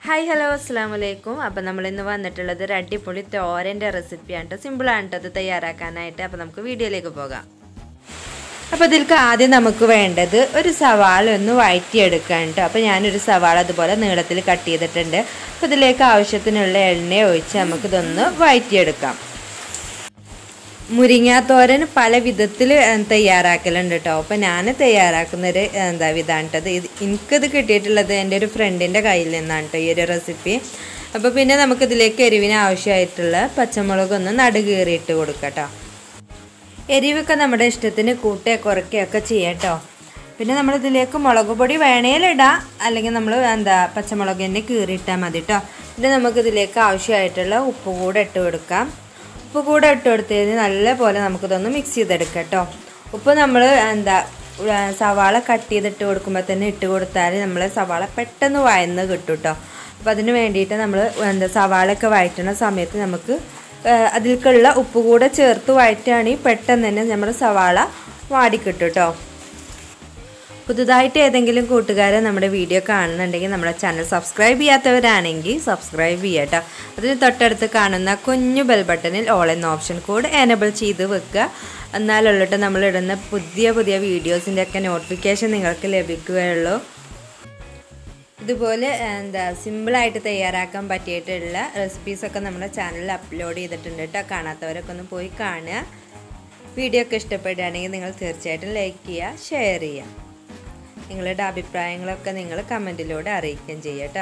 hi hello അസ്സാം വലൈക്കും അപ്പം നമ്മൾ ഇന്ന് വന്നിട്ടുള്ളത് ഒരു അടിപൊളി തോരൻ്റെ റെസിപ്പിയാണ് കേട്ടോ സിമ്പിളാണ് കേട്ടോ അത് തയ്യാറാക്കാനായിട്ട് അപ്പം നമുക്ക് വീഡിയോയിലേക്ക് പോകാം അപ്പോൾ ഇതിൽക്ക് ആദ്യം നമുക്ക് വേണ്ടത് ഒരു സവാള ഒന്ന് വഴറ്റിയെടുക്കാൻ കേട്ടോ അപ്പോൾ ഞാനൊരു സവാള അതുപോലെ നീളത്തിൽ കട്ട് ചെയ്തിട്ടുണ്ട് അപ്പോൾ ഇതിലേക്ക് ആവശ്യത്തിനുള്ള എണ്ണ ഒഴിച്ച് നമുക്കിതൊന്ന് വഴറ്റിയെടുക്കാം മുരിങ്ങാത്തോരൻ പല വിധത്തിൽ തയ്യാറാക്കലുണ്ട് കേട്ടോ അപ്പോൾ ഞാൻ തയ്യാറാക്കുന്നൊരു എന്താ വിധാണിട്ടത് ഇത് എനിക്കിത് കിട്ടിയിട്ടുള്ളത് എൻ്റെ ഒരു ഫ്രണ്ടിൻ്റെ കയ്യിൽ നിന്നാണ് കേട്ടോ ഈ ഒരു റെസിപ്പി അപ്പോൾ പിന്നെ നമുക്കിതിലേക്ക് എരിവിന് ആവശ്യമായിട്ടുള്ള പച്ചമുളകൊന്ന് നടുകീറിയിട്ട് കൊടുക്കാം കേട്ടോ എരിവൊക്കെ നമ്മുടെ ഇഷ്ടത്തിന് കൂട്ടുക കുറയ്ക്കുകയൊക്കെ ചെയ്യാം കേട്ടോ പിന്നെ നമ്മളിതിലേക്ക് മുളക് പൊടി വേണേലിടാം അല്ലെങ്കിൽ നമ്മൾ എന്താ പച്ചമുളക് തന്നെ കീറിയിട്ടാൽ മതി കേട്ടോ പിന്നെ നമുക്കിതിലേക്ക് ആവശ്യമായിട്ടുള്ള ഉപ്പ് കൂടെ ഇട്ട് കൊടുക്കാം ഉപ്പ് കൂടെ ഇട്ട് കൊടുത്തതിന് നല്ല പോലെ നമുക്കിതൊന്ന് മിക്സ് ചെയ്തെടുക്കാം കേട്ടോ ഉപ്പ് നമ്മൾ എന്താ സവാള കട്ട് ചെയ്തിട്ട് കൊടുക്കുമ്പോൾ തന്നെ ഇട്ട് കൊടുത്താൽ നമ്മൾ സവാള പെട്ടെന്ന് വയന്ന് കിട്ടും കേട്ടോ അപ്പോൾ അതിന് വേണ്ടിയിട്ട് നമ്മൾ എന്താ സവാളയൊക്കെ വഴറ്റുന്ന സമയത്ത് നമുക്ക് അതിലേക്കുള്ള ഉപ്പ് കൂടെ ചേർത്ത് വഴറ്റുകയാണെങ്കിൽ പെട്ടെന്ന് തന്നെ നമ്മുടെ സവാള വാടിക്കിട്ടും കേട്ടോ പുതുതായിട്ട് ഏതെങ്കിലും കൂട്ടുകാരെ നമ്മുടെ വീഡിയോ കാണുന്നുണ്ടെങ്കിൽ നമ്മുടെ ചാനൽ സബ്സ്ക്രൈബ് ചെയ്യാത്തവരാണെങ്കിൽ സബ്സ്ക്രൈബ് ചെയ്യുക കേട്ടോ അതിന് തൊട്ടടുത്ത് കാണുന്ന കുഞ്ഞു ബെൽ ബട്ടണിൽ ഓൾ എന്ന ഓപ്ഷൻ കോഡ് എനബിൾ ചെയ്ത് വെക്കുക എന്നാലുള്ളിട്ട് നമ്മളിടുന്ന പുതിയ പുതിയ വീഡിയോസിൻ്റെ ഒക്കെ നോട്ടിഫിക്കേഷൻ നിങ്ങൾക്ക് ലഭിക്കുകയുള്ളൂ ഇതുപോലെ എന്താ സിമ്പിളായിട്ട് തയ്യാറാക്കാൻ പറ്റിയിട്ടുള്ള റെസിപ്പീസൊക്കെ നമ്മുടെ ചാനലിൽ അപ്ലോഡ് ചെയ്തിട്ടുണ്ട് കേട്ടോ കാണാത്തവരൊക്കെ ഒന്ന് പോയി കാണുക വീഡിയോ ഒക്കെ ഇഷ്ടപ്പെടുകയാണെങ്കിൽ നിങ്ങൾ തീർച്ചയായിട്ടും ലൈക്ക് ചെയ്യുക ഷെയർ ചെയ്യുക നിങ്ങളുടെ അഭിപ്രായങ്ങളൊക്കെ നിങ്ങൾ കമൻറ്റിലൂടെ അറിയിക്കുകയും ചെയ്യുക കേട്ടോ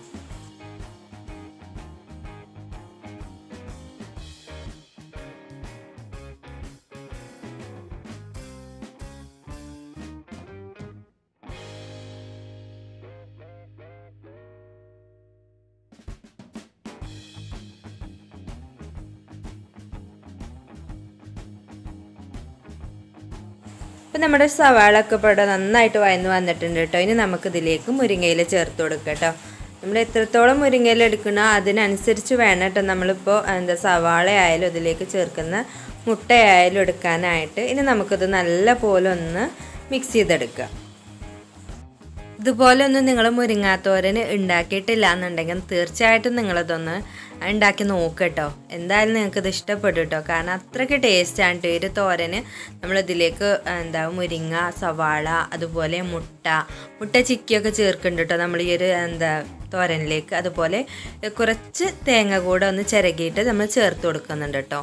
ഇപ്പം നമ്മുടെ സവാളൊക്കെ ഇവിടെ നന്നായിട്ട് വയന്ന് വന്നിട്ടുണ്ട് കേട്ടോ ഇനി നമുക്കിതിലേക്ക് മുരിങ്ങയില ചേർത്ത് കൊടുക്കാം കേട്ടോ നമ്മൾ എത്രത്തോളം മുരിങ്ങയില എടുക്കണോ അതിനനുസരിച്ച് വേണം കേട്ടോ നമ്മളിപ്പോൾ എന്താ സവാള ആയാലും ഇതിലേക്ക് ചേർക്കുന്ന മുട്ടയായാലും എടുക്കാനായിട്ട് ഇനി നമുക്കിത് നല്ല പോലെ ഒന്ന് മിക്സ് ചെയ്തെടുക്കുക ഇതുപോലെ ഒന്നും നിങ്ങൾ മുരിങ്ങാത്തോരന് ഉണ്ടാക്കിയിട്ടില്ല എന്നുണ്ടെങ്കിൽ തീർച്ചയായിട്ടും നിങ്ങളിതൊന്ന് ഉണ്ടാക്കി നോക്കട്ടോ എന്തായാലും നിങ്ങൾക്ക് ഇത് ഇഷ്ടപ്പെടും കേട്ടോ കാരണം അത്രയ്ക്ക് ടേസ്റ്റാണ് കേട്ടോ ഒരു തോരന് നമ്മളിതിലേക്ക് എന്താ മുരിങ്ങ സവാള അതുപോലെ മുട്ട മുട്ട ചിക്കിയൊക്കെ ചേർക്കുന്നുണ്ട് കേട്ടോ നമ്മൾ ഈ ഒരു എന്താ തോരനിലേക്ക് അതുപോലെ കുറച്ച് തേങ്ങ കൂടെ ഒന്ന് ചിരകിയിട്ട് നമ്മൾ ചേർത്ത് കൊടുക്കുന്നുണ്ട് കേട്ടോ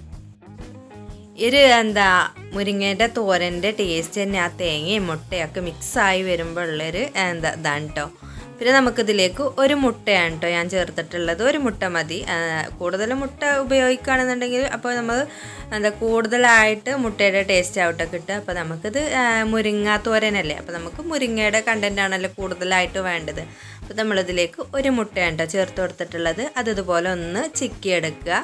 ഒരു എന്താ മുരിങ്ങേൻ്റെ തോരൻ്റെ ടേസ്റ്റ് തന്നെ ആ തേങ്ങയും മുട്ടയൊക്കെ മിക്സായി വരുമ്പോൾ ഉള്ളൊരു എന്താ ഇതാണ് കേട്ടോ പിന്നെ നമുക്കിതിലേക്ക് ഒരു മുട്ടയാണ് കേട്ടോ ഞാൻ ചേർത്തിട്ടുള്ളത് ഒരു മുട്ട മതി കൂടുതൽ മുട്ട ഉപയോഗിക്കുകയാണെന്നുണ്ടെങ്കിൽ അപ്പോൾ നമ്മൾ എന്താ കൂടുതലായിട്ട് മുട്ടയുടെ ടേസ്റ്റ് ആവട്ടെ കിട്ടുക അപ്പോൾ നമുക്കിത് മുരിങ്ങ തോരനല്ലേ അപ്പോൾ നമുക്ക് മുരിങ്ങയുടെ കണ്ടൻ്റ് ആണല്ലോ കൂടുതലായിട്ട് വേണ്ടത് അപ്പോൾ നമ്മളിതിലേക്ക് ഒരു മുട്ടയാണ് കേട്ടോ ചേർത്ത് കൊടുത്തിട്ടുള്ളത് അത് ഇതുപോലെ ഒന്ന് ചിക്കിയെടുക്കുക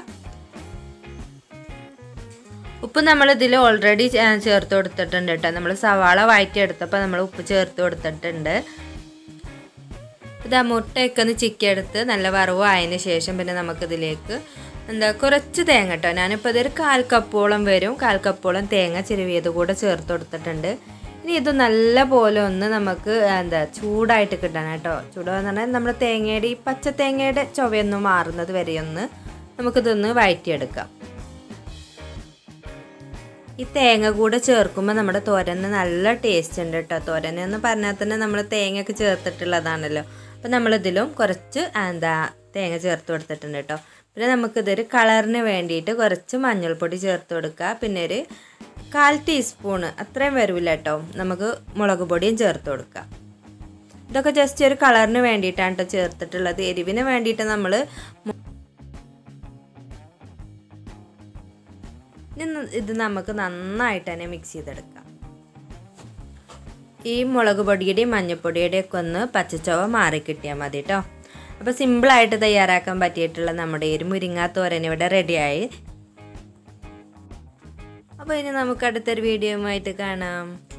ഉപ്പ് നമ്മൾ ഇതിൽ ഓൾറെഡി ചേർത്ത് കൊടുത്തിട്ടുണ്ട് കേട്ടോ നമ്മൾ സവാള വഴറ്റിയെടുത്തപ്പോൾ നമ്മൾ ഉപ്പ് ചേർത്ത് കൊടുത്തിട്ടുണ്ട് ഇത് ആ മുട്ടയൊക്കെ ഒന്ന് ചിക്കിയെടുത്ത് നല്ല വറവ് ആയതിന് ശേഷം പിന്നെ നമുക്കിതിലേക്ക് എന്താ കുറച്ച് തേങ്ങ കേട്ടോ ഞാനിപ്പോൾ ഇതൊരു കാൽ കപ്പോളം വരും കാൽ കപ്പോളം തേങ്ങ ചിരുവിയത് കൂടെ ചേർത്ത് കൊടുത്തിട്ടുണ്ട് ഇനി ഇത് നല്ല പോലെ ഒന്ന് നമുക്ക് എന്താ ചൂടായിട്ട് കിട്ടണം കേട്ടോ ചൂടെന്ന് പറഞ്ഞാൽ നമ്മുടെ തേങ്ങയുടെ ഈ പച്ച തേങ്ങയുടെ ചുവയൊന്ന് മാറുന്നത് വരെയൊന്ന് നമുക്കിതൊന്ന് വഴറ്റിയെടുക്കാം ഈ തേങ്ങ കൂടെ ചേർക്കുമ്പോൾ നമ്മുടെ തോരന് നല്ല ടേസ്റ്റ് ഉണ്ട് കേട്ടോ തോരൻ എന്ന് പറഞ്ഞാൽ തന്നെ നമ്മൾ തേങ്ങയൊക്കെ ചേർത്തിട്ടുള്ളതാണല്ലോ അപ്പം നമ്മളിതിലും കുറച്ച് എന്താ തേങ്ങ ചേർത്ത് കൊടുത്തിട്ടുണ്ട് കേട്ടോ പിന്നെ നമുക്കിതൊരു കളറിന് വേണ്ടിയിട്ട് കുറച്ച് മഞ്ഞൾപ്പൊടി ചേർത്ത് കൊടുക്കുക പിന്നെ ഒരു കാൽ ടീസ്പൂണ് അത്രയും വരില്ല കേട്ടോ നമുക്ക് മുളക് പൊടിയും ചേർത്ത് കൊടുക്കുക ഇതൊക്കെ ജസ്റ്റ് ഒരു കളറിന് വേണ്ടിയിട്ടാണ് കേട്ടോ ചേർത്തിട്ടുള്ളത് എരിവിന് വേണ്ടിയിട്ട് നമ്മൾ ഇത് നമുക്ക് നന്നായിട്ട് തന്നെ മിക്സ് ചെയ്തെടുക്കാം ഈ മുളക് പൊടിയുടെയും മഞ്ഞൾപ്പൊടിയുടെയും ഒക്കെ ഒന്ന് പച്ചച്ചവ മാറി കിട്ടിയാൽ മതി കേട്ടോ അപ്പോൾ സിമ്പിളായിട്ട് തയ്യാറാക്കാൻ പറ്റിയിട്ടുള്ള നമ്മുടെ ഒരു മുരിങ്ങാ തോരൻ ഇവിടെ റെഡിയായി അപ്പോൾ ഇനി നമുക്ക് അടുത്തൊരു വീഡിയോയുമായിട്ട് കാണാം